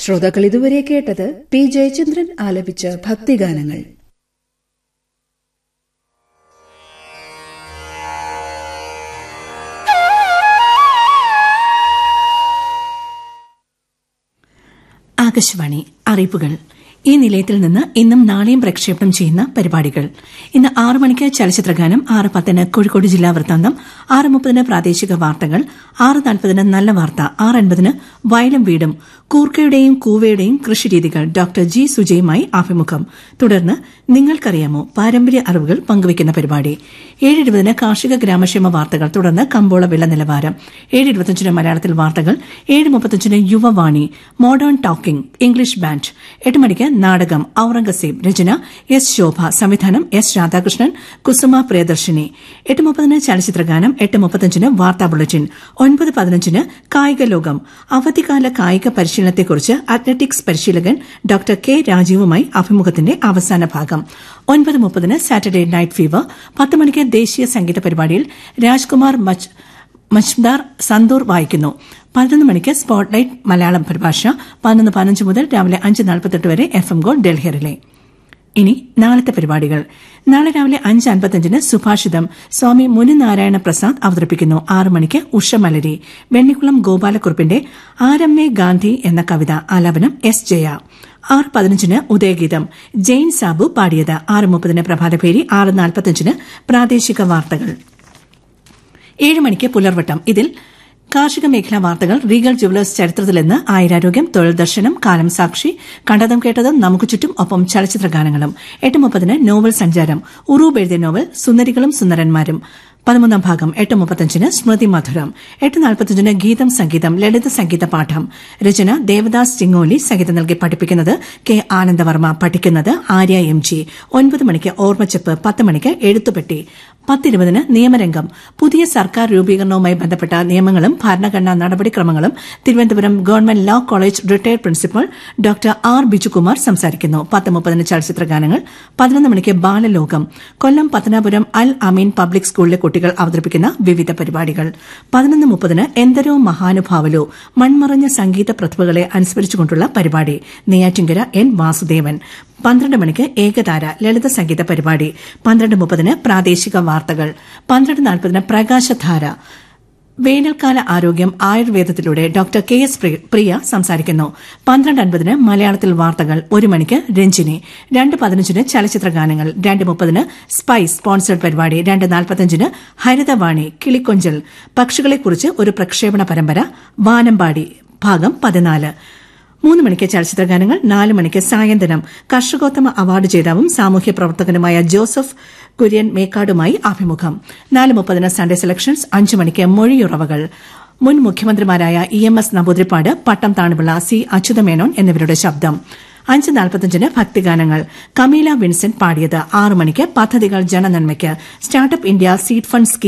ശ്രോതാക്കൾ ഇതുവരെ കേട്ടത് പി ജയചന്ദ്രൻ ആലപിച്ച ഭക്തിഗാനങ്ങൾ ആകാശവാണി അറിയിപ്പുകൾ ഈ നിലയത്തിൽ നിന്ന് ഇന്നും നാളെയും പ്രക്ഷേപണം ചെയ്യുന്ന പരിപാടികൾ ഇന്ന് ആറ് മണിക്ക് ചലച്ചിത്രഗാനം ആറ് പത്തിന് കോഴിക്കോട് ജില്ലാ വൃത്താന്തം ആറ് മുപ്പതിന് പ്രാദേശിക വാർത്തകൾ ആറ് നാൽപ്പതിന് നല്ല വാർത്ത ആറ് അൻപതിന് വയലും വീടും കൂർക്കയുടെയും കൂവയുടെയും കൃഷിരീതികൾ ഡോക്ടർ ജി സുജയുമായി അഭിമുഖം തുടർന്ന് നിങ്ങൾക്കറിയാമോ പാരമ്പര്യ അറിവുകൾ പങ്കുവയ്ക്കുന്ന പരിപാടി ഏഴ് ഇരുപതിന് കാർഷിക ഗ്രാമക്ഷേമ വാർത്തകൾ തുടർന്ന് കമ്പോള വില നിലവാരം ഏഴ് ഇരുപത്തിയഞ്ചിന് മലയാളത്തിൽ വാർത്തകൾ ഏഴ് മുപ്പത്തിയഞ്ചിന് Yuvavani modern talking English band എട്ട് മണിക്ക് നാടകം ഔറംഗസീബ് രചന എസ് ശോഭ സംവിധാനം എസ് രാധാകൃഷ്ണൻ കുസുമ പ്രിയദർശിനി എട്ട് മുപ്പതിന് ചലച്ചിത്രഗാനം എട്ട് മുപ്പത്തിയഞ്ചിന് വാർത്താ ബുള്ളറ്റിൻ ഒൻപത് പതിനഞ്ചിന് കായിക ലോകം അവധിക്കാല കായിക പരിശീലനത്തെക്കുറിച്ച് അത്ലറ്റിക്സ് പരിശീലകൻ ഡോക്ടർ കെ രാജീവുമായി അഭിമുഖത്തിന്റെ അവസാന ഭാഗം ഒൻപത് മുപ്പതിന് സാറ്റർഡേ നൈറ്റ് ഫീവർ പത്ത് മണിക്ക് ദേശീയ സംഗീത പരിപാടിയിൽ രാജ്കുമാർ മച്ച് മജ്ദാർ സന്തൂർ വായിക്കുന്നു പതിനൊന്ന് മണിക്ക് സ്പോട്ട്ലൈറ്റ് മലയാളം പരിഭാഷ പതിനൊന്ന് പതിനഞ്ച് മുതൽ രാവിലെ അഞ്ച് നാൽപ്പത്തെട്ട് വരെ എഫ് എം ഗോൾ ഡൽഹിയറിലെ ഇനി നാളത്തെ പരിപാടികൾ നാളെ രാവിലെ അഞ്ച് അൻപത്തഞ്ചിന് സുഭാഷിതം സ്വാമി മുനിനാരായണ പ്രസാദ് അവതരിപ്പിക്കുന്നു ആറ് മണിക്ക് ഉഷമലരി വെണ്ണിക്കുളം ഗോപാലക്കുറുപ്പിന്റെ ആരമ്മേ ഗാന്ധി എന്ന കവിത ആലാപനം എസ് ജയ ആറ് പതിനഞ്ചിന് ഉദയഗീതം ജെയിൻ സാബു പാടിയത് ആറ് മുപ്പതിന് പ്രഭാതഭേരി ആറ് നാൽപ്പത്തഞ്ചിന് പ്രാദേശിക വാർത്തകൾ ഏഴ് മണിക്ക് പുലർവട്ടം ഇതിൽ കാർഷിക മേഖലാ വാർത്തകൾ റീഗൽ ജുവലേഴ്സ് ചരിത്രത്തിലെന്ന് ആയിരാരോഗ്യം തൊഴിൽ ദർശനം കാലം സാക്ഷി കണ്ടതും കേട്ടതും നമുക്ക് ചുറ്റും ഒപ്പം ചലച്ചിത്ര ഗാനങ്ങളും എട്ട് മുപ്പതിന് നോവൽ സഞ്ചാരം ഉറൂബ് എഴുതിയ നോവൽ സുന്ദരികളും സുന്ദരന്മാരും പതിമൂന്നാം ഭാഗം എട്ട് മുപ്പത്തഞ്ചിന് സ്മൃതി മധുരം എട്ട് നാൽപ്പത്തഞ്ചിന് ഗീതം സംഗീതം ലളിത സംഗീത പാഠം രചന ദേവദാസ് ചിങ്ങോലി സംഗീതം നൽകി പഠിപ്പിക്കുന്നത് കെ ആനന്ദവർമ്മ പഠിക്കുന്നത് ആര്യ എം ജി ഒൻപത് മണിക്ക് ഓർമ്മച്ചെപ്പ് പത്ത് മണിക്ക് എഴുത്തുപെട്ടി പത്തിരുപതിന് നിയമരംഗം പുതിയ സർക്കാർ രൂപീകരണവുമായി ബന്ധപ്പെട്ട നിയമങ്ങളും ഭരണഘടനാ നടപടിക്രമങ്ങളും Thiruvananthapuram government law college retired principal doctor R Bijukumar സംസാരിക്കുന്നു പത്ത് മുപ്പതിന് ചലച്ചിത്ര ഗാനങ്ങൾ പതിനൊന്ന് മണിക്ക് ബാലലോകം കൊല്ലം പത്തനാപുരം അൽ അമീൻ പബ്ലിക് സ്കൂളിലെ കുട്ടികൾ അവതരിപ്പിക്കുന്ന വിവിധ പരിപാടികൾ പതിനൊന്ന് മുപ്പതിന് എന്തരോ മഹാനുഭാവലോ മൺമറഞ്ഞ സംഗീത പ്രതിഭകളെ അനുസ്മരിച്ചുകൊണ്ടുള്ള പരിപാടി നെയ്യാറ്റിങ്കര എൻ വാസുദേവൻ പന്ത്രണ്ട് മണിക്ക് ഏകതാര ലളിത സംഗീത പരിപാടി പന്ത്രണ്ട് മുപ്പതിന് പ്രാദേശിക വാർത്തകൾ പന്ത്രണ്ട് നാൽപ്പതിന് പ്രകാശധാര വേനൽക്കാല ആരോഗ്യം ആയുർവേദത്തിലൂടെ ഡോക്ടർ കെ എസ് പ്രിയ സംസാരിക്കുന്നു പന്ത്രണ്ട് അൻപതിന് മലയാളത്തിൽ വാർത്തകൾ ഒരു മണിക്ക് രഞ്ജിനി രണ്ട് പതിനഞ്ചിന് ചലച്ചിത്ര ഗാനങ്ങൾ രണ്ട് മുപ്പതിന് സ്പൈസ് സ്പോൺസേഡ് പരിപാടി രണ്ട് നാൽപ്പത്തഞ്ചിന് ഹരിതവാണി കിളിക്കൊഞ്ചൽ പക്ഷികളെക്കുറിച്ച് ഒരു പ്രക്ഷേപണ പരമ്പര വാനമ്പാടി ഭാഗം പതിനാല് മൂന്ന് മണിക്ക് ചലച്ചിത്ര ഗാനങ്ങൾ നാല് മണിക്ക് സായന്തനം കർഷകോത്തമ അവാർഡ് ജേതാവും സാമൂഹ്യ പ്രവർത്തകനുമായ ജോസഫ് കുര്യൻ മേക്കാടുമായി അഭിമുഖം നാല് മുപ്പതിന് സൺഡേ സെലക്ഷൻസ് അഞ്ച് മണിക്ക് മൊഴിയുറവകൾ മുൻ മുഖ്യമന്ത്രിമാരായ E M S Namboodiripad Pattom Thanu Pillai C Achutha Menon എന്നിവരുടെ ശബ്ദം അഞ്ച് നാൽപ്പത്തഞ്ചിന് ഭക്തിഗാനങ്ങൾ കമീല വിൻസെന്റ് പാടിയത് ആറ് മണിക്ക് പദ്ധതികൾ ജനനന്മയ്ക്ക് startup India seed fund scheme